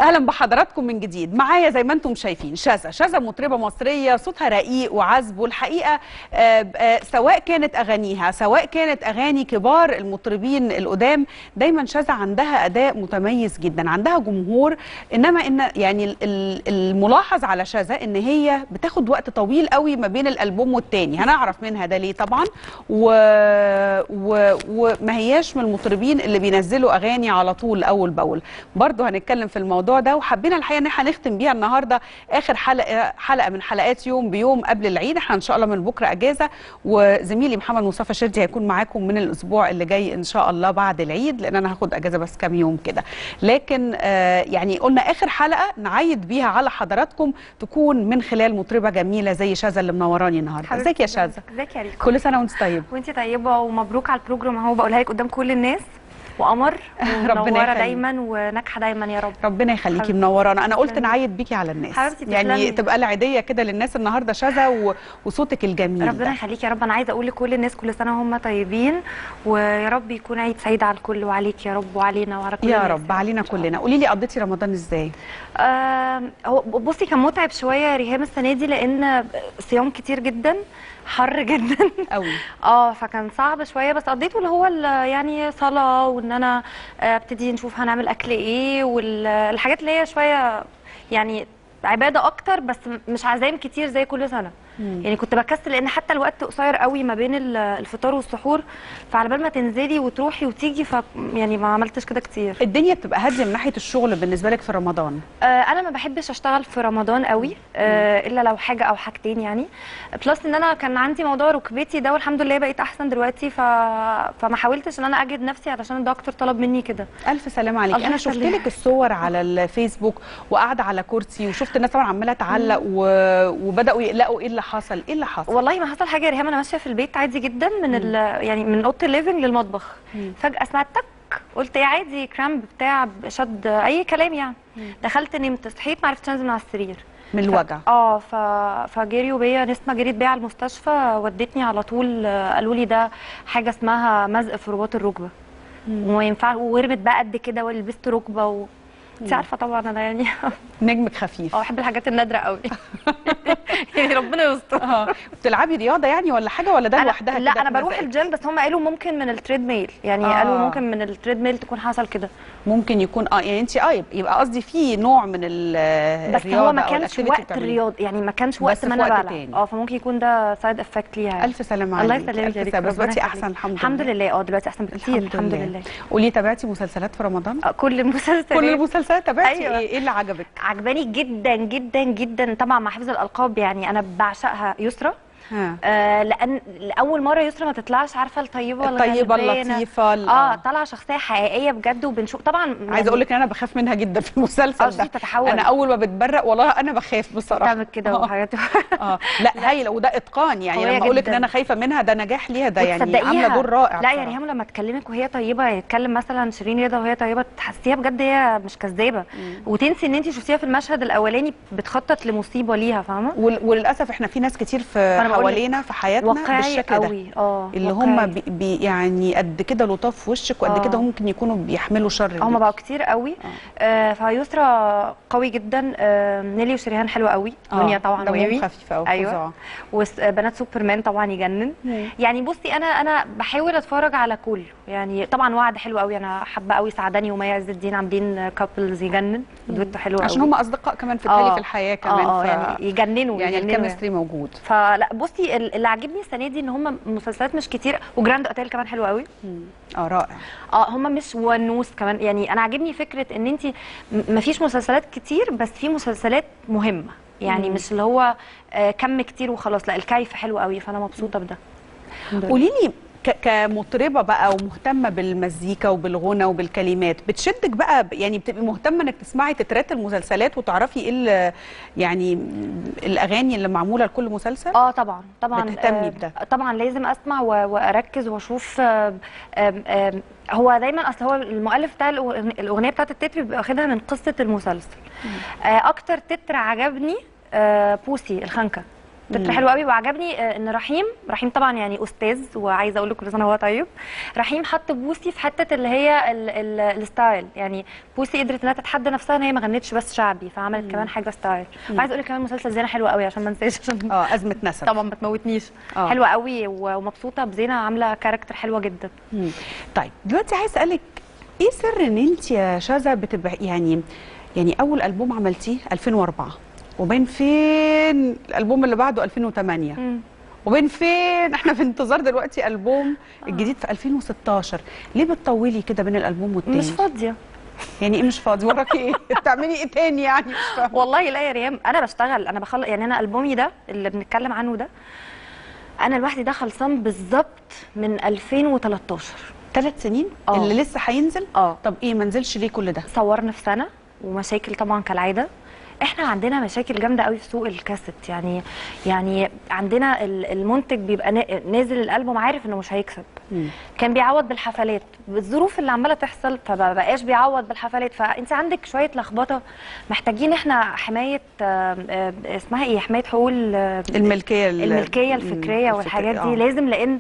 اهلا بحضراتكم من جديد معايا زي ما انتم شايفين شذا شذا مطربه مصريه صوتها رقيق وعذب والحقيقه آه، آه، سواء كانت اغانيها سواء كانت اغاني كبار المطربين القدام دايما شذا عندها اداء متميز جدا عندها جمهور انما ان يعني ال- ال- الملاحظ على شذا ان هي بتاخد وقت طويل قوي ما بين الالبوم والتاني هنعرف منها ده ليه طبعا و... و... وما هياش من المطربين اللي بينزلوا اغاني على طول اول باول برضه هنتكلم في الموضوع ده وحبينا الحقيقه ان احنا نختم بيها النهارده اخر حلقه حلقه من حلقات يوم بيوم قبل العيد احنا ان شاء الله من بكره اجازه وزميلي محمد مصطفى شردي هيكون معاكم من الاسبوع اللي جاي ان شاء الله بعد العيد لان انا هاخد اجازه بس كام يوم كده لكن آه يعني قلنا اخر حلقه نعيد بيها على حضراتكم تكون من خلال مطربه جميله زي شاذا اللي منوراني النهارده ازيك يا شاذا ازيك يا ريكو كل سنه وانت طيب وانت طيبه ومبروك على البروجرام اهو بقولها لك قدام كل الناس وقمر ربنا ومنوره يخليك. دايما وناجحه دايما يا رب ربنا يخليكي حبيبتي. منورانا انا قلت تسلمي. نعيد بيكي على الناس حبيبتي يعني تسلمي. تبقى العيديه كده للناس النهارده شذا و... وصوتك الجميل ربنا ده. يخليك يا رب انا عايزه اقول لكل الناس كل سنه هم طيبين ويا رب يكون عيد سعيد على الكل وعليك يا رب وعلينا وعلى كل يا الناس رب علينا كلنا قولي لي قضيتي رمضان ازاي آه هو بصي كان متعب شويه يا ريهام السنه دي لان صيام كتير جدا حر جدا قوي اه فكان صعب شويه بس قضيته اللي هو ال- يعني صلاه وان انا آه، ابتدي نشوف هنعمل اكل ايه والحاجات اللي هي شويه يعني عباده اكتر بس م- مش عزايم كتير زي كل سنه يعني كنت بكسل لان حتى الوقت قصير قوي ما بين ال- الفطار والسحور فعلى بال ما تنزلي وتروحي وتيجي ف يعني ما عملتش كده كتير الدنيا بتبقى هاديه من ناحيه الشغل بالنسبه لك في رمضان آه، انا ما بحبش اشتغل في رمضان قوي آه، الا لو حاجه او حاجتين يعني بلس ان انا كان عندي موضوع ركبتي ده والحمد لله بقيت احسن دلوقتي ف... فما حاولتش ان انا اجد نفسي علشان الدكتور طلب مني كده الف سلامه عليك الله انا شفت يسلمك. لك الصور على الفيسبوك وقاعده على كرسي وشفت الناس طبعا عماله تعلق و... وبداوا يقلقوا ايه اللي حصل ايه اللي حصل والله ما حصل حاجه يا ريهام انا ماشيه في البيت عادي جدا من ال... يعني من اوضه الليفنج للمطبخ مم. فجاه سمعت تك قلت يا عادي كرامب بتاع شد اي كلام يعني دخلت نمت صحيت ما عرفتش انزل من على السرير من الوجع اه ف... فجريوا بيا نسمه جريت بيا على المستشفى ودتني على طول آه، قالوا لي ده حاجه اسمها مزق في رباط الركبه وما ينفع ورمت بقى قد كده ولبست ركبه و... انت عارفه طبعا انا يعني نجمك خفيف اه بحب الحاجات النادره قوي يعني ربنا يستر اه بتلعبي رياضه يعني ولا حاجه ولا ده أنا لوحدها لا كده انا بروح بمزاجك؟ الجيم بس هم قالوا ممكن من التريد ميل يعني آه. قالوا ممكن من التريد ميل تكون حصل كده ممكن يكون اه يعني انت اه يبقى قصدي في نوع من ال- بس الرياضه هو ما أو كانش الactivity وقت بتعمليه. الرياض يعني ما كانش بس وقت في ما انا وقت بلعب تاني. اه فممكن يكون ده سايد افكت ليها يعني. الف سلامه الله عليك يسلمك الف يا ريت سلامه بس ربنا دلوقتي يخليك. احسن الحمد, الحمد لله اه دلوقتي احسن بكتير الحمد لله قولي تابعتي مسلسلات في رمضان آه، كل المسلسلات كل المسلسلات تابعتي أيوة. ايه ايه اللي عجبك عجباني جدا جدا جدا طبعا مع حفظ الالقاب يعني انا بعشقها يسرا ها آه لان لاول مره يسرا ما تطلعش عارفه الطيبه ولا الطيبه الغلبانة. اللطيفه ال- اه طالعه شخصيه حقيقيه بجد وبنشوف طبعا عايزه اقول لك ان انا بخاف منها جدا في المسلسل قصدي ده تتحول. انا اول ما بتبرق والله انا بخاف بصراحه تعمل كده آه. وحاجات اه لا هايله وده اتقان يعني قوية لما اقول لك ان جدا. انا خايفه منها ده نجاح ليها ده يعني وتصدقيها. عامله دور رائع لا يا بصراحة. ريهام لما تكلمك وهي طيبه يتكلم مثلا شيرين رضا وهي طيبه تحسيها بجد هي مش كذابه وتنسي ان انت شفتيها في المشهد الاولاني بتخطط لمصيبه ليها فاهمه وال- وللاسف احنا في ناس كتير في أنا بقول لك حوالينا في حياتنا واقعي بالشكل ده قوي اه اللي واقعي. هم بي بي يعني قد كده لطاف في وشك وقد آه. كده ممكن يكونوا بيحملوا شر هم ليكي. بقوا كتير قوي آه فيسرا قوي جدا آه نيلي وشريهان حلوه قوي آه، دنيا طبعا دمهم ويوي خفيف قوي ايوه وبنات سوبرمان طبعا يجنن يعني بصي انا انا بحاول اتفرج على كله يعني طبعا وعد حلو قوي انا حابه قوي سعداني ومي عز الدين عاملين كابلز يجنن دويتو حلو قوي عشان هم اصدقاء كمان في التالي في الحياه كمان اه ف... يعني يجننوا يعني يجننوا الكيمستري موجود فلا بصي ال- اللي عاجبني السنه دي ان هم مسلسلات مش كتير وجراند اوتيل كمان حلو قوي اه رائع اه هم مش ونوس كمان يعني انا عاجبني فكره ان انت مفيش مسلسلات كتير بس في مسلسلات مهمه يعني مم. مش اللي هو آه، كم كتير وخلاص لا الكيف حلو قوي فانا مبسوطه بده قولي لي ك- كمطربه بقى ومهتمه بالمزيكا وبالغنى وبالكلمات بتشدك بقى ب- يعني بتبقي مهتمه انك تسمعي تترات المسلسلات وتعرفي ايه ال- يعني الاغاني اللي معموله لكل مسلسل اه طبعا طبعا بتهتمي آه، بده. طبعا لازم اسمع و- واركز واشوف آه، آم، آم، هو دايما اصل هو المؤلف بتاع الأغ- الاغنيه بتاعت التتر بيبقى واخدها من قصه المسلسل آه، اكتر تتر عجبني آه، بوسي الخنكه تتر حلو قوي وعجبني آه، ان رحيم رحيم طبعا يعني استاذ وعايزه اقول له كل سنه وهو طيب رحيم حط بوسي في حته اللي هي ال- ال- الستايل يعني بوسي قدرت انها تتحدى نفسها ان هي ما غنتش بس شعبي فعملت كمان حاجه ستايل وعايزه اقول لك كمان مسلسل زينه حلو قوي عشان ما انساش عشان اه ازمه نسب طبعا ما تموتنيش آه. حلوه قوي و- ومبسوطه بزينه عامله كاركتر حلوه جدا مم. طيب دلوقتي عايز اسالك ايه سر ان انت يا شذا بتبقى يعني يعني اول البوم عملتيه 2004 وبين فين الالبوم اللي بعده 2008 وبين فين احنا في انتظار دلوقتي البوم الجديد في 2016 ليه بتطولي كده بين الالبوم والتاني مش فاضيه يعني ايه مش فاضي وراكي ايه بتعملي ايه تاني يعني مش فاهمه والله لا يا ريم انا بشتغل انا بخلص يعني انا البومي ده اللي بنتكلم عنه ده انا لوحدي ده خلصان بالظبط من 2013 ثلاث سنين آه. اللي لسه هينزل اه طب ايه ما نزلش ليه كل ده صورنا في سنه ومشاكل طبعا كالعاده احنا عندنا مشاكل جامده قوي في سوق الكاسيت يعني يعني عندنا ال- المنتج بيبقى نا- نازل الالبوم عارف انه مش هيكسب مم. كان بيعوض بالحفلات بالظروف اللي عماله تحصل فما بقاش بيعوض بالحفلات فانت عندك شويه لخبطه محتاجين احنا حمايه آم، آم، اسمها ايه حمايه حقوق ال- الملكيه ال- الملكيه مم، الفكريه والحاجات الفكرية، دي آه. لازم لان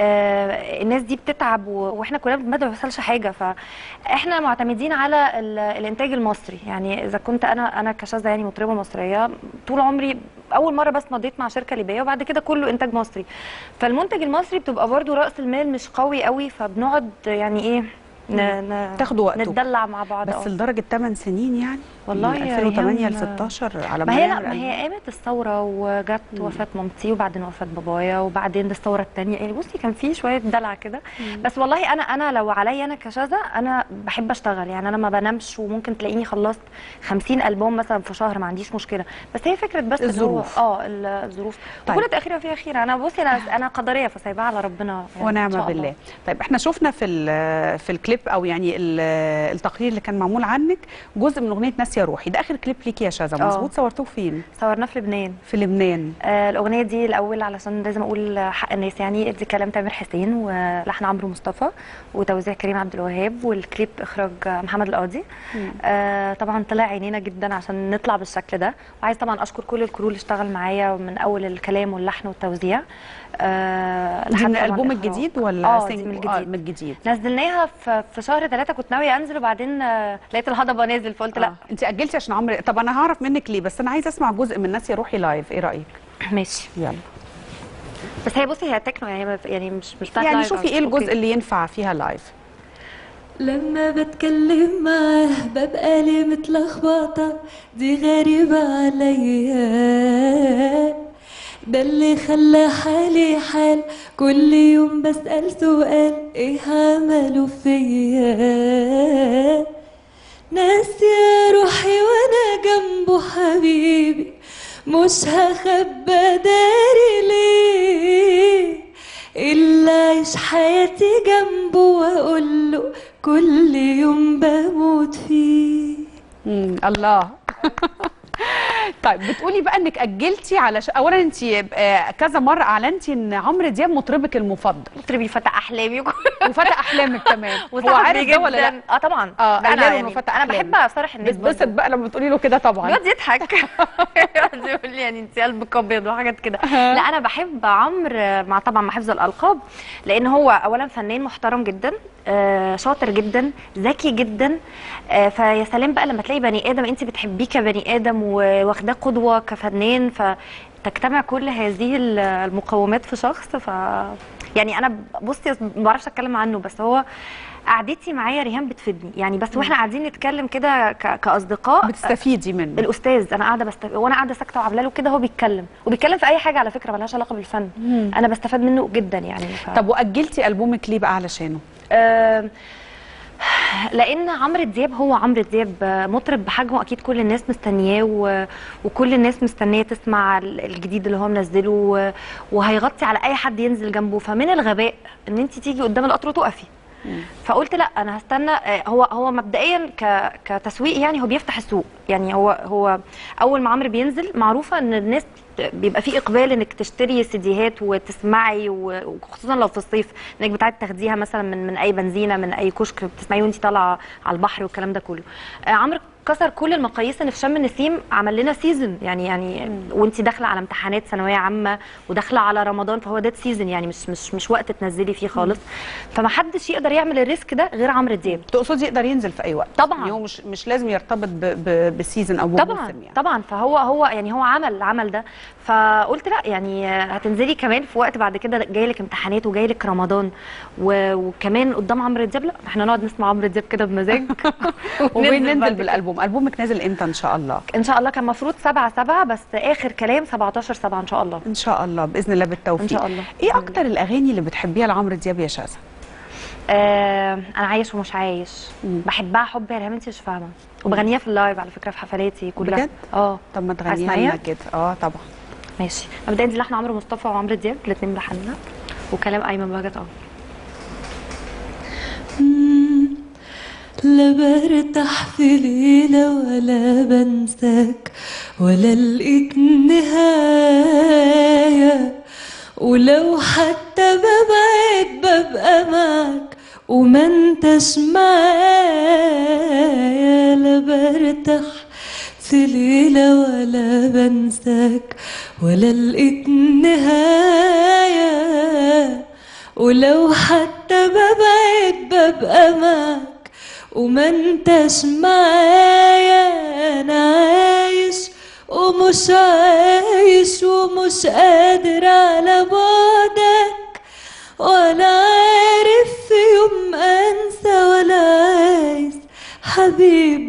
آه، الناس دي بتتعب و- واحنا كلنا ما بيوصلش حاجه فاحنا معتمدين على ال- الانتاج المصري يعني اذا كنت انا انا كشاذة يعني مطربه مصريه طول عمري اول مره بس مضيت مع شركه ليبيه وبعد كده كله انتاج مصري فالمنتج المصري بتبقى برضو راس المال مش قوي قوي فبنقعد يعني ايه ن... ن... تاخدوا وقته. نتدلع مع بعض بس آه. لدرجه 8 سنين يعني والله من يا 2008 ل ريهام، 16 على ما هي لا نعمل ما هي قامت الثوره وجت وفاه مامتي وبعدين وفاه بابايا وبعدين الثوره الثانيه يعني بصي كان في شويه دلع كده بس والله انا انا لو عليا انا كشاذة انا بحب اشتغل يعني انا ما بنامش وممكن تلاقيني خلصت 50 البوم مثلا في شهر ما عنديش مشكله بس هي فكره بس اللي هو- الظروف. اه ال- الظروف طيب. وكل تاخيره فيها خير انا بصي انا انا قدريه فسايباها على ربنا يعني إن شاء ونعم الله. بالله طيب احنا شفنا في ال- في الكليب او يعني ال- التقرير اللي كان معمول عنك جزء من اغنيه ناس يا روحي ده اخر كليب ليكي يا شاذة آه. مظبوط صورتوه فين صورناه في لبنان في لبنان آه، الأغنية دي الأول علشان لازم أقول حق الناس يعني دي كلام تامر حسين ولحن عمرو مصطفى وتوزيع كريم عبد الوهاب والكليب إخراج محمد القاضي آه طبعا طلع عينينا جدا عشان نطلع بالشكل ده وعايز طبعا أشكر كل الكرو اللي اشتغل معايا من أول الكلام واللحن والتوزيع آه دي لحد من طبعاً الالبوم الإخراج. الجديد ولا اه دي سنج- من آه الجديد من الجديد نزلناها في, في شهر ثلاثة كنت ناوية أنزل وبعدين آه لقيت الهضبة نازل فقلت لا آه. انت اجلتي عشان عمرو طب انا هعرف منك ليه بس انا عايزه اسمع جزء من ناس يا روحي لايف ايه رايك ماشي يلا بس هي بصي هي تكنو يعني يعني مش مش بتاعت يعني لايف شوفي أوي. ايه الجزء أوكي. اللي ينفع فيها لايف لما بتكلم معاه ببقى لي متلخبطة دي غريبة عليا ده اللي خلى حالي حال كل يوم بسأل سؤال ايه عملوا فيا ناس يا روحي وانا جنبه حبيبي مش هخبى داري ليه إلا أعيش حياتي جنبه وأقول له كل يوم بموت فيه مم. الله طيب بتقولي بقى انك اجلتي علشان اولا انت آه، كذا مره اعلنتي ان عمرو دياب مطربك المفضل مطربي فتح احلامي وفتح احلامك كمان هو وصاحبي عارف ده ولا لا جداً. اه طبعا اه لا، قايله انا له انه يعني فتح انا أحلامك. بحب افرح الناس بتبسط برضه. بقى لما بتقولي له كده طبعا بيقعد يضحك يقعد يقول لي يعني انت قلبك ابيض وحاجات كده لا انا بحب عمرو مع طبعا مع حفظ الالقاب لان هو اولا فنان محترم جدا آه، شاطر جدا ذكي جدا آه، فيا سلام بقى لما تلاقي بني ادم انت بتحبيه كبني ادم واخداه قدوه كفنان فتجتمع كل هذه ال- المقومات في شخص ف يعني انا بصي ما بعرفش اتكلم عنه بس هو قعدتي معايا ريهام بتفيدني يعني بس واحنا قاعدين نتكلم كده ك- كاصدقاء بتستفيدي منه الاستاذ انا قاعده بست... وانا قاعده ساكته وعامله له كده هو بيتكلم وبيتكلم في اي حاجه على فكره ملهاش علاقه بالفن انا بستفاد منه جدا يعني ف... طب واجلتي البومك ليه بقى علشانه آم، لان عمرو دياب هو عمرو دياب آه، مطرب بحجمه اكيد كل الناس مستنياه و... وكل الناس مستنيه تسمع ال- الجديد اللي هو منزله و... وهيغطي على اي حد ينزل جنبه فمن الغباء ان انت تيجي قدام القطر وتقفي فقلت لا انا هستنى آه، هو هو مبدئيا ك... كتسويق يعني هو بيفتح السوق يعني هو هو اول ما عمرو بينزل معروفه ان الناس بيبقى في اقبال انك تشتري سيديهات وتسمعي و- وخصوصا لو في الصيف انك بتاعت تاخديها مثلا من من اي بنزينه من اي كشك بتسمعيه وانت طالعه على البحر والكلام ده كله آه، عمرو كسر كل المقاييس ان في شم النسيم عمل لنا سيزون يعني يعني وانت داخله على امتحانات ثانويه عامه وداخله على رمضان فهو ده سيزون يعني مش مش مش وقت تنزلي فيه خالص فما حدش يقدر يعمل الريسك ده غير عمرو دياب تقصدي يقدر ينزل في اي وقت طبعاً. يعني هو مش مش لازم يرتبط ب- ب- بسيزون او طبعا بموسم يعني طبعا فهو هو يعني هو عمل العمل ده فقلت لا يعني هتنزلي كمان في وقت بعد كده جاي لك امتحانات وجاي لك رمضان و- وكمان قدام عمرو دياب لا احنا نقعد نسمع عمرو دياب كده بمزاج وبين بعد ننزل كده. بالالبوم البومك نازل امتى ان شاء الله ان شاء الله كان المفروض 7 7 بس اخر كلام 17 7 ان شاء الله ان شاء الله باذن الله بالتوفيق إن شاء الله. ايه اكتر الاغاني اللي بتحبيها لعمرو دياب يا شاذة آه انا عايش ومش عايش بحبها حب يا ريهام انت مش فاهمه وبغنيها في اللايف على فكره في حفلاتي كلها بجد؟ اه طب ما تغنيها هتسمعيها؟ لنا كده اه طبعا ماشي مبدئيا دي لحن عمرو مصطفى وعمرو دياب الاثنين ملحنينها وكلام ايمن بهجت اه مم. لا برتاح في ليلة ولا بنساك ولا لقيت نهاية ولو حتى ببعد ببقى معك وما انتش معايا لا برتاح في ليلة ولا بنساك ولا لقيت نهاية ولو حتى ببعد ببقى معك وما انتش معايا انا عايش ومش عايش ومش قادر على بعدك ولا عارف في يوم انسى ولا عايز حبيب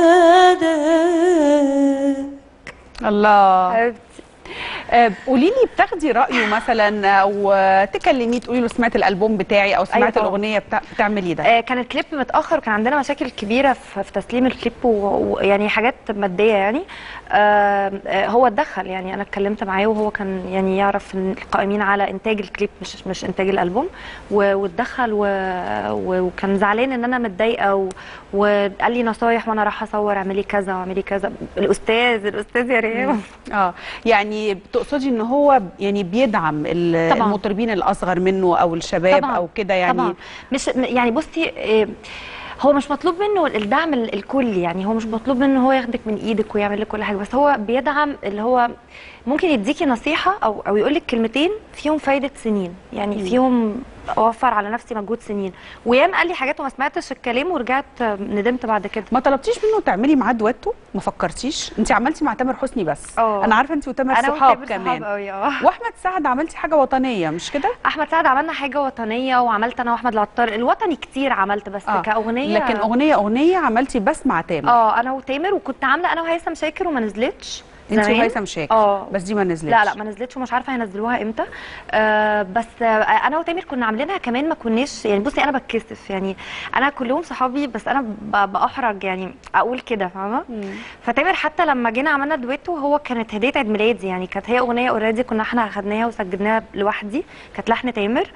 بعدك الله حبيبتي آه، قولي لي بتاخدي رايه مثلا او آه، تكلميه تقولي له سمعت الالبوم بتاعي او سمعت طبعاً. الاغنيه بتاع بتعملي ده آه، كان الكليب متاخر وكان عندنا مشاكل كبيره في في تسليم الكليب و- ويعني حاجات ماديه يعني آه، آه، هو اتدخل يعني انا اتكلمت معاه وهو كان يعني يعرف إن القائمين على انتاج الكليب مش مش انتاج الالبوم و- واتدخل و- و- وكان زعلان ان انا متضايقه و- وقال لي نصايح وانا راح اصور اعملي كذا واعملي كذا الاستاذ الاستاذ يا ريم اه يعني تقصدي ان هو يعني بيدعم ال- طبعاً. المطربين الاصغر منه او الشباب طبعاً. او كده يعني طبعا مش م- يعني بصي إيه، هو مش مطلوب منه الدعم ال- الكلي يعني هو مش مطلوب منه هو ياخدك من ايدك ويعمل لك كل حاجه بس هو بيدعم اللي هو ممكن يديكي نصيحه او او يقول لك كلمتين فيهم فايده سنين يعني فيهم اوفر على نفسي مجهود سنين ويام قال لي حاجات وما سمعتش الكلام ورجعت ندمت بعد كده ما طلبتيش منه تعملي معاه دويتو ما فكرتيش انت عملتي مع تامر حسني بس اه. انا عارفه انت وتامر انا صحاب وتامر كمان صحاب قوي اه واحمد سعد عملتي حاجه وطنيه مش كده احمد سعد عملنا حاجه وطنيه وعملت انا واحمد العطار الوطني كتير عملت بس آه. كاغنيه لكن اغنيه اغنيه عملتي بس مع تامر اه انا وتامر وكنت عامله انا وهيثم شاكر وما نزلتش انت زمان. وهيثم شاكر اه بس دي ما نزلتش لا لا ما نزلتش ومش عارفه هينزلوها امتى آه بس آه انا وتامر كنا عاملينها كمان ما كناش يعني بصي انا بتكسف يعني انا كلهم صحابي بس انا ب- باحرج يعني اقول كده فاهمه فتامر حتى لما جينا عملنا دويتو هو كانت هديه عيد ميلادي يعني كانت هي اغنيه اوريدي كنا احنا اخدناها وسجلناها لوحدي كانت لحن تامر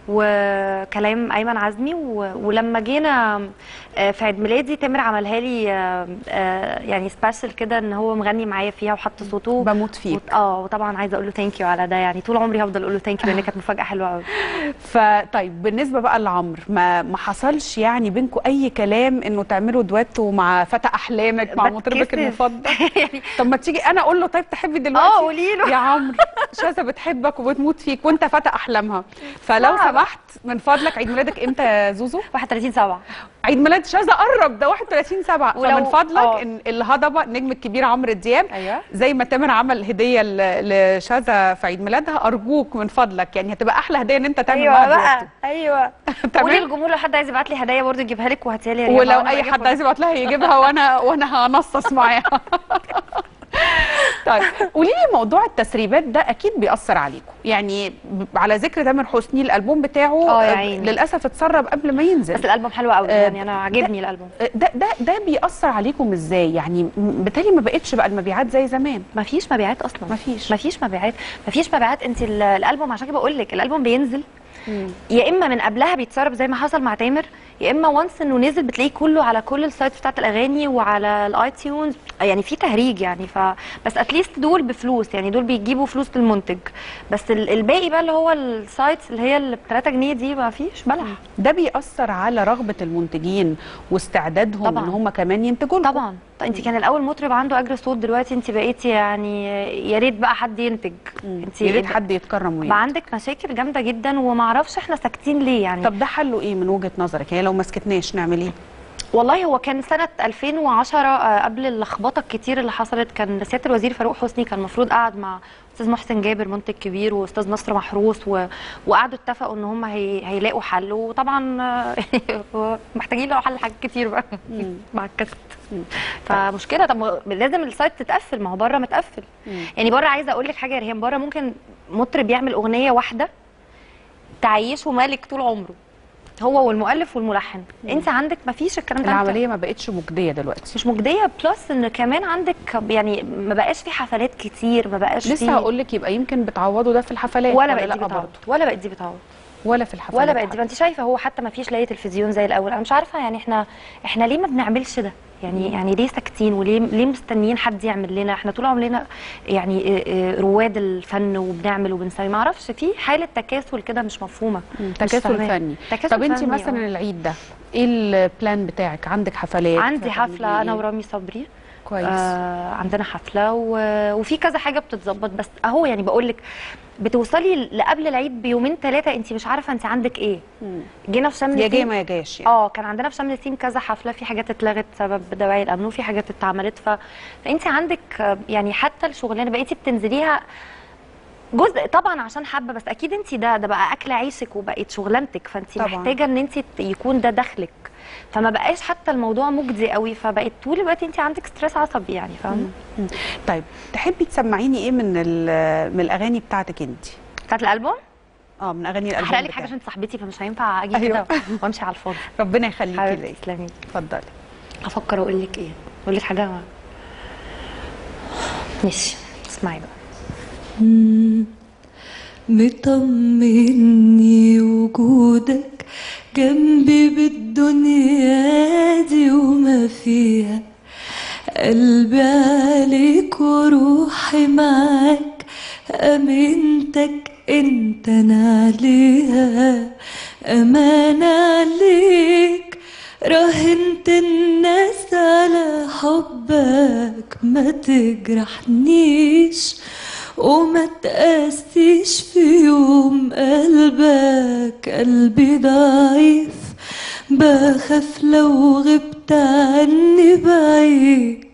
وكلام ايمن عزمي و... ولما جينا آه، في عيد ميلادي تامر عملها لي آه، آه، يعني سبيشال كده ان هو مغني معايا فيها وحط صوته بموت فيك وط- اه وطبعا عايزه اقول له ثانك يو على ده يعني طول عمري هفضل اقول له ثانك يو لان كانت مفاجاه حلوه قوي فطيب بالنسبه بقى لعمرو ما ما حصلش يعني بينكم اي كلام انه تعملوا دويتو مع فتى احلامك مع مطربك بتكسف. المفضل طب ما تيجي انا اقول له طيب تحبي دلوقتي اه قولي له يا عمرو شاذة بتحبك وبتموت فيك وانت فتى احلامها فلو صعب. سمحت من فضلك عيد ميلادك امتى يا زوزو 31 7 عيد ميلاد شاذة قرب ده 31 7 ولو- فمن فضلك اه. ان الهضبه النجم الكبير عمرو دياب ايوه زي ما تامر عمل هديه ل- لشاذة في عيد ميلادها ارجوك من فضلك يعني هتبقى احلى هديه ان انت تعمل ايوه معاها بقى دويتو. ايوه قولي تمام للجمهور لو حد عايز يبعت لي هدايا برضه يجيبها لك وهاتيها لي يا ريما، ولو وأنا اي باجي حد أخدها. عايز يبعت لها يجيبها وانا وانا هنصص معاها طيب قولي لي موضوع التسريبات ده اكيد بيأثر عليكم يعني ب- على ذكر تامر حسني الالبوم بتاعه اه يا آه، عيني. للاسف اتسرب قبل ما ينزل بس الالبوم حلو قوي آه، يعني انا عاجبني الالبوم ده ده ده بيأثر عليكم ازاي يعني م- بالتالي ما بقتش بقى المبيعات زي زمان ما فيش مبيعات اصلا ما فيش. ما فيش مبيعات ما فيش مبيعات انت ال- الالبوم عشان كده بقول لك الالبوم بينزل يا اما من قبلها بيتسرب زي ما حصل مع تامر يا اما وانس انه نزل بتلاقيه كله على كل السايتس بتاعت الاغاني وعلى الاي تيونز يعني في تهريج يعني ف بس اتليست دول بفلوس يعني دول بيجيبوا فلوس للمنتج بس ال- الباقي بقى اللي هو السايتس اللي هي اللي ب 3 جنيه دي ما فيش بلح ده بيأثر على رغبة المنتجين واستعدادهم طبعاً. ان هم كمان ينتجوا لكم. طبعا انت كان الاول مطرب عنده اجر صوت دلوقتي انت بقيتي يعني يا ريت بقى حد ينتج انت يا ريت حد يتكرم بقى وينتج عندك مشاكل جامده جدا وما اعرفش احنا ساكتين ليه يعني طب ده حله ايه من وجهه نظرك يعني لو ما سكتناش نعمل ايه والله هو كان سنة 2010 آه، قبل اللخبطة الكتير اللي حصلت كان سيادة الوزير فاروق حسني كان المفروض قعد مع استاذ محسن جابر منتج كبير واستاذ نصر محروس و... وقعدوا اتفقوا ان هم هي... هيلاقوا حل وطبعا آه، محتاجين له حل حاجات كتير بقى مع الكاست فمشكله طب ما لازم السايت تتقفل ما هو بره متقفل يعني بره عايزه اقول لك حاجه يا ريهام بره ممكن مطرب يعمل اغنيه واحده تعيشه ملك طول عمره هو والمؤلف والملحن انت عندك ما فيش الكلام ده أنت- العمليه ما بقتش مجديه دلوقتي مش مجديه بلس ان كمان عندك يعني ما بقاش في حفلات كتير ما بقاش لسه في هقول لك يبقى يمكن بتعوضوا ده في الحفلات ولا بقت لا دي بتعوض برضه ولا بقت دي بتعوض ولا في الحفلات ولا بقت دي حتى. ما انت شايفه هو حتى ما فيش لاقي تلفزيون زي الاول انا مش عارفه يعني احنا احنا ليه ما بنعملش ده يعني يعني ليه ساكتين وليه ليه مستنيين حد يعمل لنا احنا طول عمرنا يعني اه، اه، رواد الفن وبنعمل وبنسوي ما اعرفش في حاله تكاسل كده مش مفهومه مم، مش تكاسل فاهماها. فني تكاسل طب انت فني، مثلا اه. العيد ده ايه البلان بتاعك عندك حفلات عندي هتعملي حفله انا إيه؟ ورامي صبري كويس آه عندنا حفله و... وفي كذا حاجه بتتظبط بس اهو يعني بقول لك بتوصلي لقبل العيد بيومين ثلاثه انت مش عارفه انت عندك ايه مم. جينا في شم يا النسيم جاي ما يا جاش يعني اه كان عندنا في شم النسيم كذا حفله في حاجات اتلغت بسبب دواعي الامن وفي حاجات اتعملت ف... فانت عندك آه، يعني حتى الشغلانه بقيتي بتنزليها جزء طبعا عشان حابه بس اكيد انت ده ده بقى اكل عيشك وبقت شغلانتك فانت طبعاً. محتاجه ان انت يكون ده دخلك فما بقاش حتى الموضوع مجزي قوي فبقت طول الوقت انت عندك ستريس عصبي يعني فاهمه مم. طيب تحبي تسمعيني ايه من ال- من الاغاني بتاعتك انت بتاعت الالبوم اه من اغاني الالبوم هحرق لك حاجه بتاعك. عشان انت صاحبتي فمش هينفع اجي أيوة. كده وامشي على الفاضي ربنا يخليكي حبيبتي ليا تسلمي اتفضلي افكر اقول لك ايه اقول لك حاجه ماشي اسمعي بقى مم. مطمني وجودك جنبي بالدنيا دي وما فيها قلبي عليك وروحي معاك امنتك انت انا عليها امانة عليك راهنت الناس على حبك ما تجرحنيش وما تقاسيش في يوم قلبك قلبي ضعيف بخاف لو غبت عني بعيد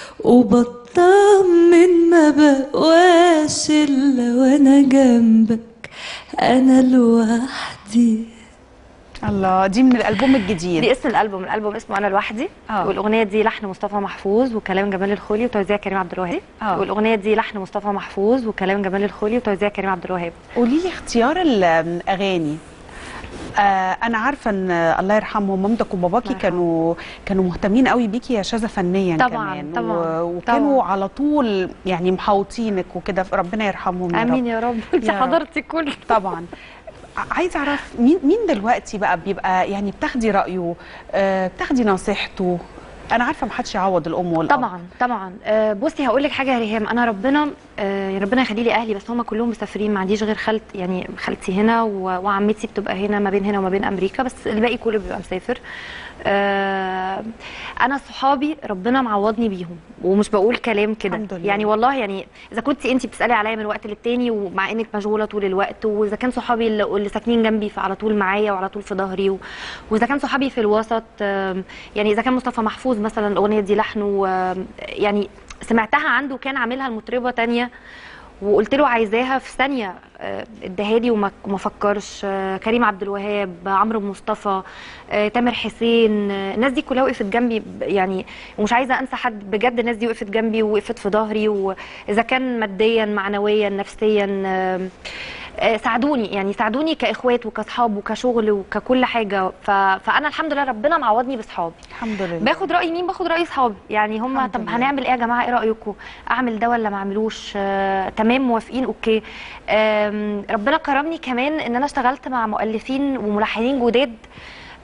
وبطمن ما بقواش الا وانا جنبك انا لوحدي الله دي من الالبوم الجديد دي اسم الالبوم الالبوم اسمه انا لوحدي آه. والاغنيه دي لحن مصطفى محفوظ وكلام جمال الخولي وتوزيع كريم عبد الوهاب آه. والاغنيه دي لحن مصطفى محفوظ وكلام جمال الخولي وتوزيع كريم عبد الوهاب قولي لي اختيار الاغاني آه انا عارفه ان الله يرحمهم مامتك وباباكي الله يرحمه. كانوا كانوا مهتمين قوي بيكي يا شاذة فنيا طبعاً، كمان طبعاً، و... وكانوا طبعاً. على طول يعني محوطينك وكده ربنا يرحمهم يا امين رب. يا رب انت يا رب. حضرتي كل طبعا ع- عايزه اعرف مين مين دلوقتي بقى بيبقى يعني بتاخدي رايه آه بتاخدي نصيحته انا عارفه ما حدش يعوض الام والاب طبعا طبعا آه، بصي هقول لك حاجه يا ريهام انا ربنا آه، ربنا يخلي لي اهلي بس هم كلهم مسافرين ما عنديش غير خالت يعني خالتي هنا و- وعمتي بتبقى هنا ما بين هنا وما بين امريكا بس الباقي كله بيبقى مسافر آه، انا صحابي ربنا معوضني بيهم ومش بقول كلام كده الحمد لله. يعني والله يعني اذا كنت انت بتسالي عليا من وقت للتاني ومع انك مشغوله طول الوقت واذا كان صحابي اللي, اللي ساكنين جنبي فعلى طول معايا وعلى طول في ظهري و... واذا كان صحابي في الوسط آم، يعني اذا كان مصطفى محفوظ مثلا الاغنيه دي لحنه آم، يعني سمعتها عنده كان عاملها المطربه تانية وقلت له عايزاها في ثانيه آه، اداها لي وما وما فكرش آه، كريم عبد الوهاب عمرو مصطفى آه، تامر حسين آه، الناس دي كلها وقفت جنبي ب- يعني ومش عايزه انسى حد بجد الناس دي وقفت جنبي ووقفت في ظهري واذا كان ماديا معنويا نفسيا آم، آه، ساعدوني يعني ساعدوني كاخوات وكاصحاب وكشغل وككل حاجه ف... فانا الحمد لله ربنا معوضني باصحابي الحمد لله باخد راي مين باخد راي اصحابي يعني هم الحمد طب لله. هنعمل ايه يا جماعه ايه رايكم اعمل ده ولا ما اعملوش آه، تمام موافقين اوكي آم، ربنا كرمني كمان ان انا اشتغلت مع مؤلفين وملحنين جداد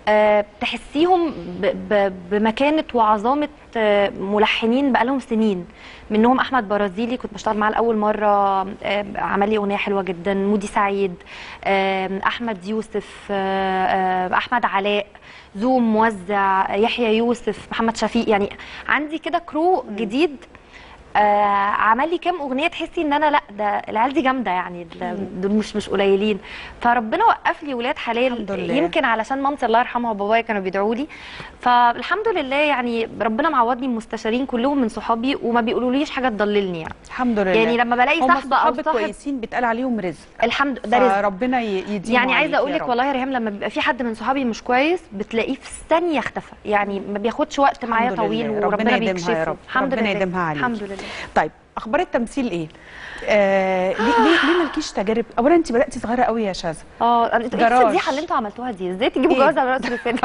آه، تحسيهم ب- ب- بمكانه وعظامه آه، ملحنين بقالهم سنين منهم احمد برازيلي كنت بشتغل معاه لاول مره آه، عمل لي اغنيه حلوه جدا مودي سعيد آه، احمد يوسف آه، آه، احمد علاء زوم موزع يحيى يوسف محمد شفيق يعني عندي كده كرو جديد آه عمل لي كام اغنيه تحسي ان انا لا ده العيال دي جامده يعني ال- دول مش مش قليلين فربنا وقف لي ولاد حلال الحمد لله. يمكن علشان مامتي الله يرحمها وبابايا كانوا بيدعوا لي فالحمد لله يعني ربنا معوضني بمستشارين كلهم من صحابي وما بيقولوليش حاجه تضللني يعني الحمد لله يعني لما بلاقي هم صاحبه او الصحاب صاحب كويسين بيتقال عليهم رزق الحمد ده رزق فربنا ي- يديم يعني عليك عايزه اقول يا لك رب. والله يا ريهام لما بيبقى في حد من صحابي مش كويس بتلاقيه في ثانيه اختفى يعني ما بياخدش وقت معايا الحمد طويل لله. ربنا وربنا يديمها يا بيكشفه رب. الحمد ربنا لله يديمها عليك. الحمد لله طيب اخبار التمثيل ايه آه ليه ليه ليه مالكيش تجارب اولا انت بداتي صغيره قوي يا شاذة اه انتوا ايه جراج. الفضيحه اللي انتوا عملتوها دي ازاي تجيبوا إيه؟ جواز على راس السن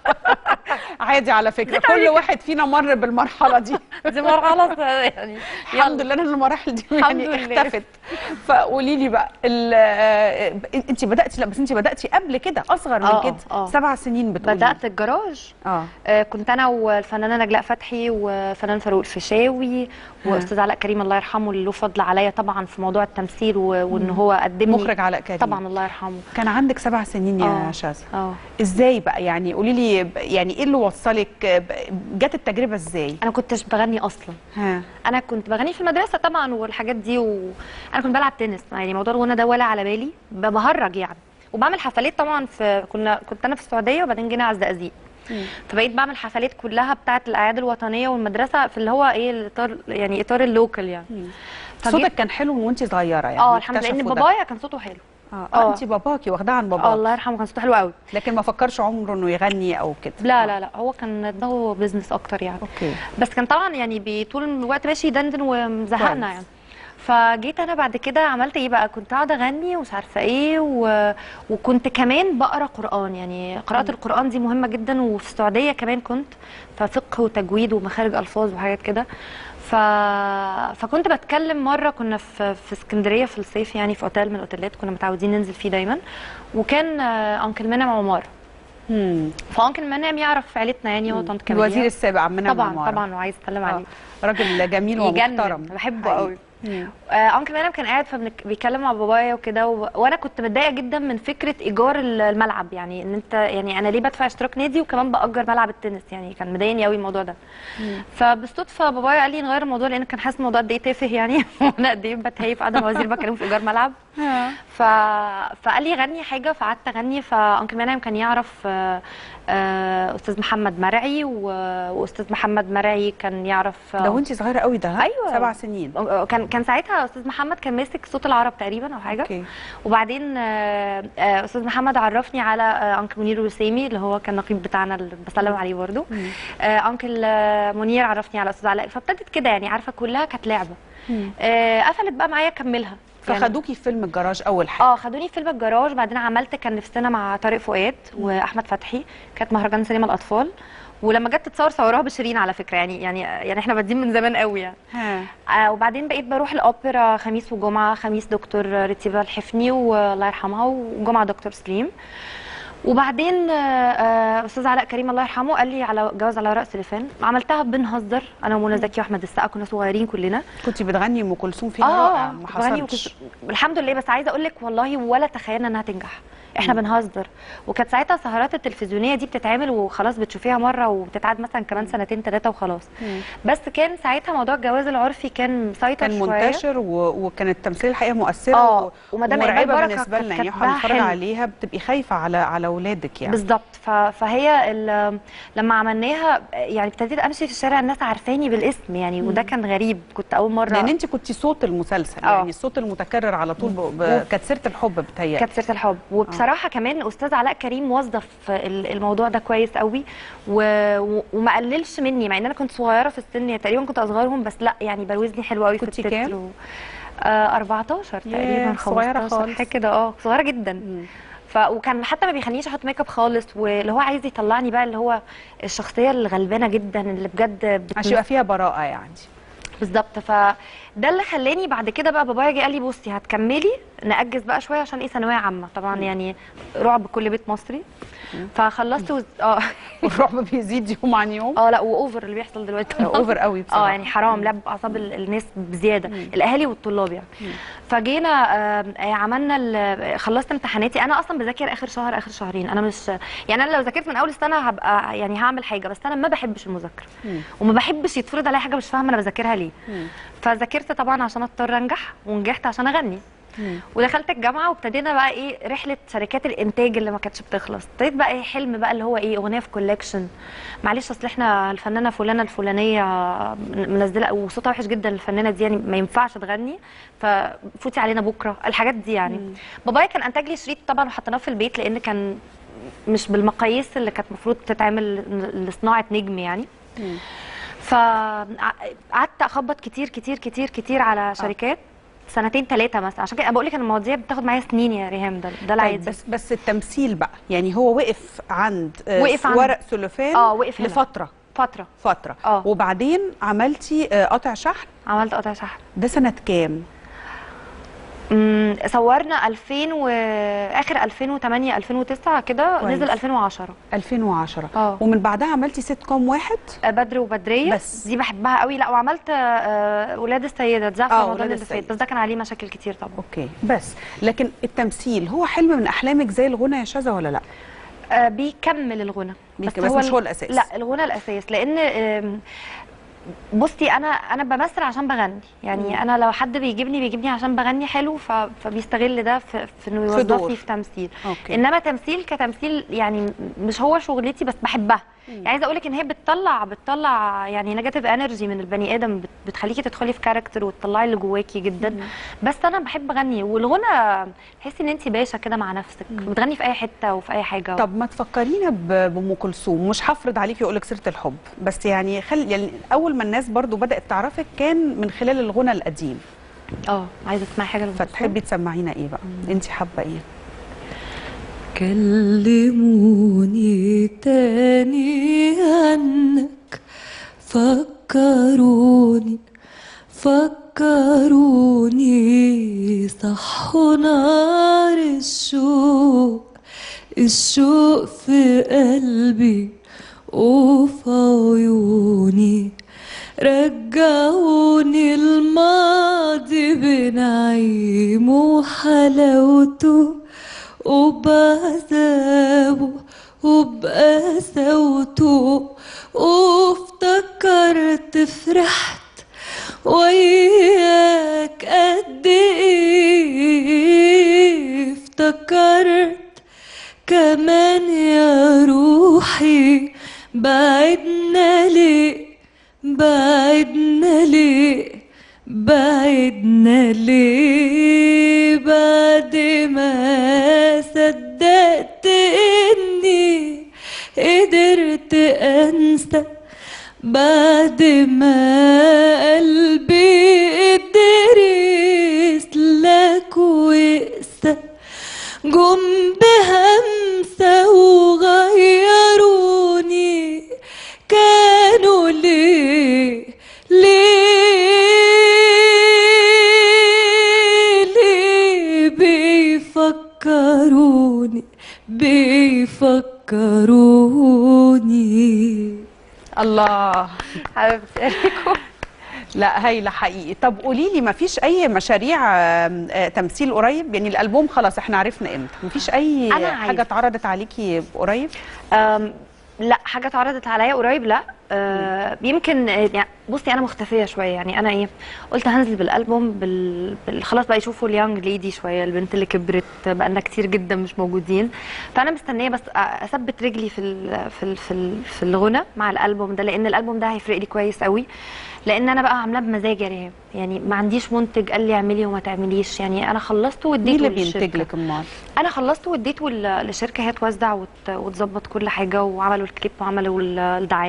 عادي على فكره كل واحد فينا مر بالمرحله دي دي مرحله يعني الحمد لله ان المراحل دي الحمد يعني لله. اختفت فقولي لي بقى ال- آه، انت بداتي لا بس انت بداتي قبل كده اصغر من آه، كده آه. سبع سنين بتقولي بدات الجراج اه آه، كنت انا والفنانه نجلاء فتحي وفنان فاروق الفيشاوي واستاذ علاء كريم الله يرحمه اللي له فضل عليا طبعا في موضوع التمثيل و- وان هو قدمني مخرج علاء كريم طبعا الله يرحمه كان عندك سبع سنين يا آه. شاذة اه ازاي بقى يعني قولي لي ب- يعني ايه اللي وصلك ب- جت التجربه ازاي انا كنتش بغني اصلا ها انا كنت بغني في المدرسه طبعا والحاجات دي وانا كنت بلعب تنس يعني موضوع الغنى ده ولا على بالي ب- بهرج يعني وبعمل حفلات طبعا في كنا كنت انا في السعوديه وبعدين جينا على الزقازيق فبقيت بعمل حفلات كلها بتاعه الاعياد الوطنيه والمدرسه في اللي هو ايه الاطار يعني اطار اللوكال يعني فجيت- صوتك كان حلو من وانت صغيره يعني اه الحمد لله لان اكتشفوا ده. بابايا كان صوته حلو اه, آه. آه. انت باباكي واخداها عن اه باباك الله يرحمه كان صوته حلو قوي لكن ما فكرش عمره انه يغني او كده لا لا لا هو كان دماغه بيزنس اكتر يعني اوكي بس كان طبعا يعني بي- طول الوقت ماشي يدندن ومزهقنا كويس. يعني فجيت انا بعد كده عملت ايه بقى كنت قاعده اغني ومش عارفه ايه و... وكنت كمان بقرا قران يعني قراءه القران دي مهمه جدا وفي السعوديه كمان كنت ففقه وتجويد ومخارج الفاظ وحاجات كده ف... فكنت بتكلم مره كنا في في اسكندريه في الصيف يعني في اوتيل من الاوتيلات كنا متعودين ننزل فيه دايما وكان آه، انكل منعم عمار امم فانكل منعم يعرف عيلتنا يعني هو طنط كاميليا الوزير السابق عمنا طبعا عمارة. طبعا وعايز اسلم آه. عليه راجل جميل ومحترم يجنن بحبه حقيقي. قوي مم. آه انكل منعم كان قاعد فبيتكلم مع بابايا وكده و... وانا كنت متضايقه جدا من فكره ايجار ال- الملعب يعني ان انت يعني انا ليه بدفع اشتراك نادي وكمان باجر ملعب التنس يعني كان مضايقني قوي الموضوع ده فبالصدفه بابايا قال لي نغير الموضوع لان كان حاسس الموضوع قد ايه تافه يعني وانا قد ايه بتهيف قاعده مع وزير بكلمه في ايجار ملعب آه. ف... فقال لي غني حاجه فقعدت اغني فانكل منعم كان يعرف آه، آه، استاذ محمد مرعي و... واستاذ محمد مرعي كان يعرف ده وانت صغيره قوي ده ها؟ أيوة. سبع سنين كان كان ساعتها استاذ محمد كان ماسك صوت العرب تقريبا او حاجه اوكي وبعدين آه، آه، استاذ محمد عرفني على آه، انكل منير الوسيمي اللي هو كان نقيب بتاعنا اللي بسلم عليه برضه آه، انكل آه، منير عرفني على استاذ علاء فابتدت كده يعني عارفه كلها كانت لعبه آه، قفلت بقى معايا اكملها يعني- فخدوكي في فيلم الجراج اول حاجه اه خدوني في فيلم الجراج بعدين عملت كان نفسنا مع طارق فؤاد واحمد فتحي كانت مهرجان سينما الاطفال ولما جت تتصور صوروها بشيرين على فكره يعني يعني يعني احنا بادئين من زمان قوي يعني ها آه وبعدين بقيت بروح الاوبرا خميس وجمعه خميس دكتور رتيبه الحفني والله يرحمها وجمعه دكتور سليم وبعدين آه، آه، استاذ علاء كريم الله يرحمه قال لي على جواز على راس لفان عملتها بنهزر انا ومنى زكي واحمد السقا كنا صغيرين كلنا كنت بتغني ام كلثوم فيها اه رائع اه ما كنت بغني حصلش وكنت الحمد لله بس عايزه اقول لك والله ولا تخيلنا انها تنجح احنا بنهزر وكانت ساعتها السهرات التلفزيونيه دي بتتعمل وخلاص بتشوفيها مره وبتتعاد مثلا كمان سنتين ثلاثه وخلاص بس كان ساعتها موضوع الجواز العرفي كان مسيطر كان شويه منتشر و... وكان التمثيل الحقيقه مؤثره اه و... ومدام إقبال ومرعبه بركة بالنسبه لنا كانت يعني احنا كاتباها بنتفرج حلو. عليها بتبقي خايفه على على اولادك يعني بالظبط ف- فهي ال- لما عملناها يعني ابتديت امشي في الشارع الناس عارفاني بالاسم يعني وده كان غريب كنت اول مره لان انت كنت صوت المسلسل آه. يعني الصوت المتكرر على طول ب... ب... كانت سيره الحب بتهيألي كانت سيره الحب وبصراحه كمان استاذ علاء كريم وظف ال- الموضوع ده كويس قوي و... و- وما قللش مني مع ان انا كنت صغيره في السن يعني تقريبا كنت اصغرهم بس لا يعني بروزني حلو قوي في كنتي التتر كام؟ و... آه 14 تقريبا ياه، صغيرة 15 خالص. حاجه كده اه صغيره جدا ف وكان حتى ما بيخلينيش احط ميك اب خالص واللي هو عايز يطلعني بقى اللي هو الشخصيه الغلبانه جدا اللي بجد بت... عشان يبقى فيها براءه يعني بالظبط فده اللي خلاني بعد كده بقى بابايا جه قال لي بصي هتكملي نأجز بقى شويه عشان ايه ثانويه عامه طبعا يعني رعب كل بيت مصري فخلصت وز... اه والرعب بيزيد يوم عن يوم اه لا واوفر اللي بيحصل دلوقتي اوفر قوي بصراحه اه يعني حرام لعب اعصاب ال- الناس بزياده الاهالي والطلاب يعني فجينا آه، آه، عملنا ال- خلصت امتحاناتي انا اصلا بذاكر اخر شهر اخر شهرين انا مش يعني انا لو ذاكرت من اول السنه هبقى يعني هعمل حاجه بس انا ما بحبش المذاكره وما بحبش يتفرض عليا حاجه مش فاهمه انا بذاكرها ليه فذاكرت طبعا عشان اضطر انجح ونجحت عشان اغني ودخلت الجامعه وابتدينا بقى ايه رحله شركات الانتاج اللي ما كانتش بتخلص ابتديت بقى ايه حلم بقى اللي هو ايه اغنيه في كولكشن معلش اصل احنا الفنانه فلانه الفلانيه منزله وصوتها وحش جدا الفنانه دي يعني ما ينفعش تغني ففوتي علينا بكره الحاجات دي يعني بابايا كان انتج لي شريط طبعا وحطيناه في البيت لان كان مش بالمقاييس اللي كانت المفروض تتعمل لصناعه نجم يعني فقعدت اخبط كتير كتير كتير كتير على شركات سنتين ثلاثه مثلا عشان كده أنا بقول لك ان المواضيع بتاخد معايا سنين يا ريهام ده ده طيب العادي بس بس التمثيل بقى يعني هو وقف عند آه، وقف عند- ورق سلوفان اه وقف هنا. لفتره فتره فتره اه. وبعدين عملتي آه، قطع شحن عملت قطع شحن ده سنه كام امم صورنا 2000 و اخر 2008 2009 كده كويس. نزل 2010 2010 اه. ومن بعدها عملتي سيت كوم واحد آه، بدر وبدريه بس. دي بحبها قوي لا وعملت آه، ولاد السيده اتذاع في اه، رمضان ولاد اللي فات السيدة. بس ده كان عليه مشاكل كتير طبعا اوكي بس لكن التمثيل هو حلم من احلامك زي الغنى يا شذا ولا لا آه، بيكمل الغنى بيك- بس مش ال- هو الأساس. لا الغنى الاساس لان آم، بصي انا انا بمثل عشان بغني يعني انا لو حد بيجيبني بيجيبني عشان بغني حلو ف- فبيستغل ده في, في انه في دور. يوظفني في تمثيل أوكي. انما تمثيل كتمثيل يعني مش هو شغلتي بس بحبها يعني عايزه اقول لك ان هي بتطلع بتطلع يعني نيجاتيف انرجي من البني ادم بت- بتخليكي تدخلي في كاركتر وتطلعي اللي جواكي جدا بس انا بحب اغني والغنى تحسي ان انت باشا كده مع نفسك بتغني في اي حته وفي اي حاجه طب ما تفكرينا ب- بام كلثوم مش هفرض عليكي اقول لك سيره الحب بس يعني خل يعني اول ما الناس برضو بدات تعرفك كان من خلال الغنى القديم اه عايزه تسمعي حاجه لأم كلثوم؟ فتحبي تسمعينا ايه بقى انت حابه ايه كلموني تاني عنك فكروني فكروني صحوا نار الشوق الشوق في قلبي وفي عيوني رجعوني الماضي بنعيم وحلاوته وبعذابه وبقساوته وافتكرت فرحت وياك قد ايه افتكرت كمان يا روحي بعدنا ليه بعدنا ليه بعدنا ليه بعد ما صدقت اني قدرت انسى بعد ما قلبي قدر يسلك ويقسى جم بهمسة وغيروني كانوا ليه ليه ليه بيفكروني بيفكروني الله حبيبتي أريكو. لا هايله حقيقي طب قولي لي ما فيش اي مشاريع آم، آه، تمثيل قريب يعني الالبوم خلاص احنا عرفنا امتى ما فيش اي أنا حاجه عايزة. اتعرضت عليكي قريب أم، لا حاجه اتعرضت عليا قريب لا أه يمكن آه، يعني بصي انا مختفيه شويه يعني انا ايه قلت هنزل بالالبوم بال... بال... خلاص بقى يشوفوا اليانج ليدي شويه البنت اللي كبرت بقالنا كتير جدا مش موجودين فانا مستنيه بس اثبت رجلي في ال... في ال... في, ال... في الغنى مع الالبوم ده لان الالبوم ده هيفرق لي كويس قوي لان انا بقى عاملاه بمزاج يا ريهام يعني ما عنديش منتج قال لي اعملي وما تعمليش يعني انا خلصته مين واديته اللي بينتج للشركة. لك امال انا خلصته واديته لل- للشركه هي توزع وت- وتظبط كل حاجه وعملوا الكليب وعملوا ال- الدعايه المفروض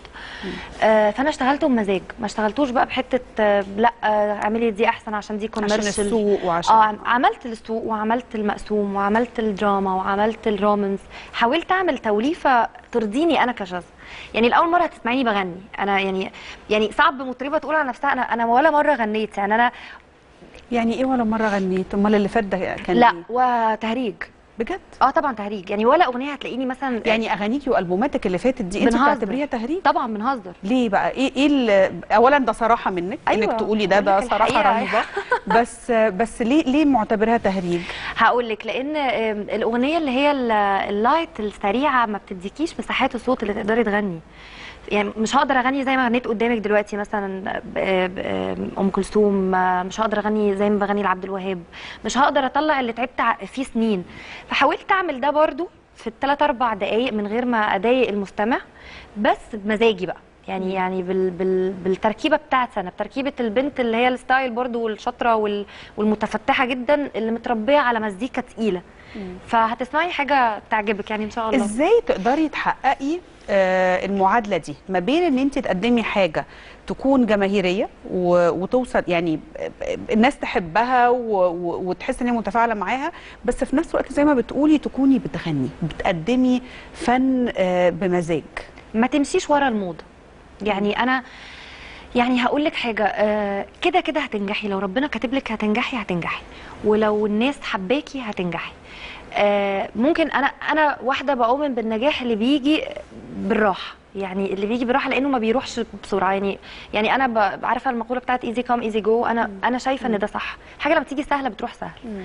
آه فانا اشتغلته بمزاج ما اشتغلتوش بقى بحته آه لا آه اعملي دي احسن عشان دي عشان كوميرشال السوق وعشان اه عم- عملت السوق وعملت المقسوم وعملت الدراما وعملت الرومانس حاولت اعمل توليفه ترضيني انا كشاذ يعني الاول مره هتسمعيني بغني انا يعني يعني صعب مطربه تقول على نفسها انا انا ولا مره غنيت يعني انا يعني ايه ولا مره غنيت امال اللي فات ده كان لا إيه؟ وتهريج بجد اه طبعا تهريج يعني ولا اغنيه هتلاقيني مثلا يعني اغانيكي والبوماتك اللي فاتت دي انت بنهزر. بتعتبريها تهريج طبعا بنهزر ليه بقى ايه ايه ال- اولا ده صراحه منك أيوة، انك تقولي ده ده بقولك صراحه الحقيقة. رهيبه بس بس ليه ليه معتبرها تهريج هقول لك لان آم، الاغنيه اللي هي ال- اللايت السريعه ما بتديكيش مساحات الصوت اللي تقدري تغني يعني مش هقدر اغني زي ما غنيت قدامك دلوقتي مثلا ب- ب- ام كلثوم آه، مش هقدر اغني زي ما بغني لعبد الوهاب مش هقدر اطلع اللي تعبت ع- فيه سنين فحاولت اعمل ده برضو في الثلاث اربع دقائق من غير ما اضايق المستمع بس بمزاجي بقى يعني يعني بال بال بالتركيبه بتاعتي انا بتركيبه البنت اللي هي الستايل برضو والشاطره وال والمتفتحه جدا اللي متربيه على مزيكا تقيله فهتسمعي حاجه تعجبك يعني ان شاء الله ازاي تقدري تحققي آه، المعادله دي ما بين ان انت تقدمي حاجه تكون جماهيريه و- وتوصل يعني آه، الناس تحبها و- و- وتحس ان هي متفاعله معاها بس في نفس الوقت زي ما بتقولي تكوني بتغني بتقدمي فن آه، بمزاج ما تمشيش ورا الموضه يعني انا يعني هقول لك حاجه آه، كده كده هتنجحي لو ربنا كاتب لك هتنجحي هتنجحي ولو الناس حباكي هتنجحي آه، ممكن انا انا واحده بؤمن بالنجاح اللي بيجي بالراحه يعني اللي بيجي بالراحه لانه ما بيروحش بسرعه يعني يعني انا ب- عارفه المقوله بتاعت ايزي كام ايزي جو انا انا شايفه ان ده صح حاجه لما تيجي سهله بتروح سهل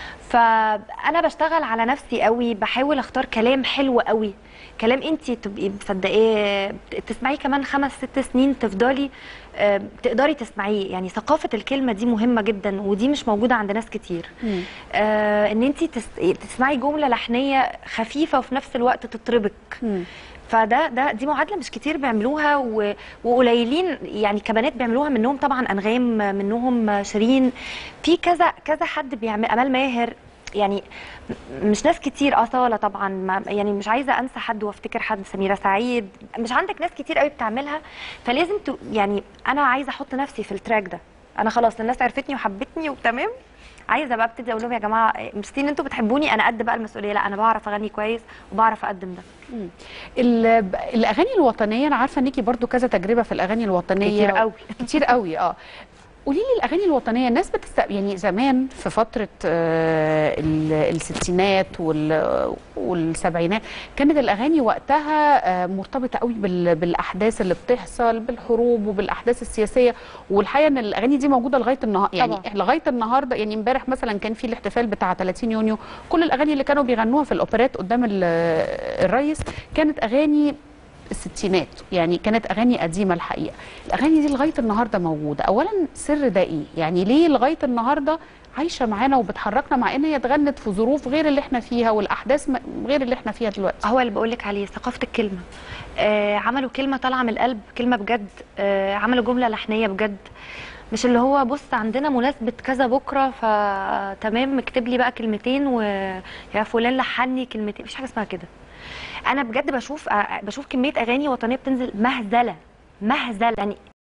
فانا بشتغل على نفسي قوي بحاول اختار كلام حلو قوي كلام انت تبقي مصدقاه تسمعيه كمان خمس ست سنين تفضلي آه، تقدري تسمعيه يعني ثقافه الكلمه دي مهمه جدا ودي مش موجوده عند ناس كتير آه ان انت تس... تسمعي جمله لحنيه خفيفه وفي نفس الوقت تطربك فده ده دي معادله مش كتير بيعملوها و... وقليلين يعني كبنات بيعملوها منهم طبعا انغام منهم شيرين في كذا كذا حد بيعمل امال ماهر يعني م- مش ناس كتير اصاله طبعا ما يعني مش عايزه انسى حد وافتكر حد سميره سعيد مش عندك ناس كتير قوي بتعملها فلازم ت... يعني انا عايزه احط نفسي في التراك ده انا خلاص الناس عرفتني وحبتني وتمام عايزه بقى ابتدي اقول لهم يا جماعه مبسوطين ان انتوا بتحبوني انا قد بقى المسؤوليه لا انا بعرف اغني كويس وبعرف اقدم ده ال- الاغاني الوطنيه انا عارفه انيكي برضو كذا تجربه في الاغاني الوطنيه كتير قوي. كتير قوي اه قولي لي الاغاني الوطنيه الناس بتست يعني زمان في فتره آه، ال- الستينات وال- والسبعينات كانت الاغاني وقتها آه، مرتبطه قوي بال- بالاحداث اللي بتحصل بالحروب وبالاحداث السياسيه والحقيقه ان الاغاني دي موجوده لغايه النهارده يعني طبعا. لغايه النهارده يعني امبارح مثلا كان في الاحتفال بتاع 30 يونيو كل الاغاني اللي كانوا بيغنوها في الاوبرات قدام ال- الرئيس كانت اغاني الستينات يعني كانت اغاني قديمه الحقيقه الاغاني دي لغايه النهارده موجوده اولا سر ده ايه يعني ليه لغايه النهارده عايشه معانا وبتحركنا مع ان هي اتغنت في ظروف غير اللي احنا فيها والاحداث م- غير اللي احنا فيها دلوقتي هو اللي بقول لك عليه ثقافه الكلمه آه عملوا كلمه طالعه من القلب كلمه بجد آه عملوا جمله لحنيه بجد مش اللي هو بص عندنا مناسبة كذا بكرة فتمام اكتب لي بقى كلمتين ويا فلان لحني كلمتين مفيش حاجة اسمها كده أنا بجد بشوف آه، بشوف كمية أغاني وطنية بتنزل مهزلة مهزلة يعني